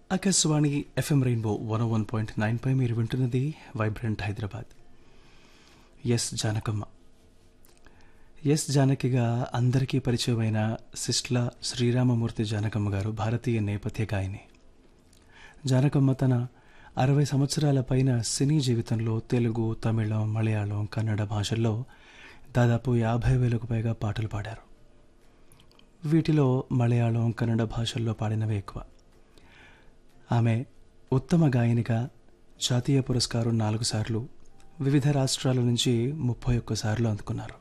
Akashvani FM rainbow one one point nine పై మీరు వింటున్నది vibrant Hyderabad S Janakamma S జానకిగా అందరికీ పరిచయమైన సిస్ట్ల శ్రీరామమూర్తి జానకమ్మ గారు భారతీయ నేపథ్య గాయని జానకమ్మ తన అరవై సంవత్సరాల పైన సినీ జీవితంలో తెలుగు తమిళం మలయాళం కన్నడ భాషల్లో దాదాపు యాభై వేలకు పైగా పాటలు పాడారు వీటిలో మలయాళం కన్నడ భాషల్లో పాడినవే ఎక్కువ ఆమె ఉత్తమ గాయనిగా జాతీయ పురస్కారం నాలుగు సార్లు వివిధ రాష్ట్రాల నుంచి ముప్పై ఒక్క సార్లు అందుకున్నారు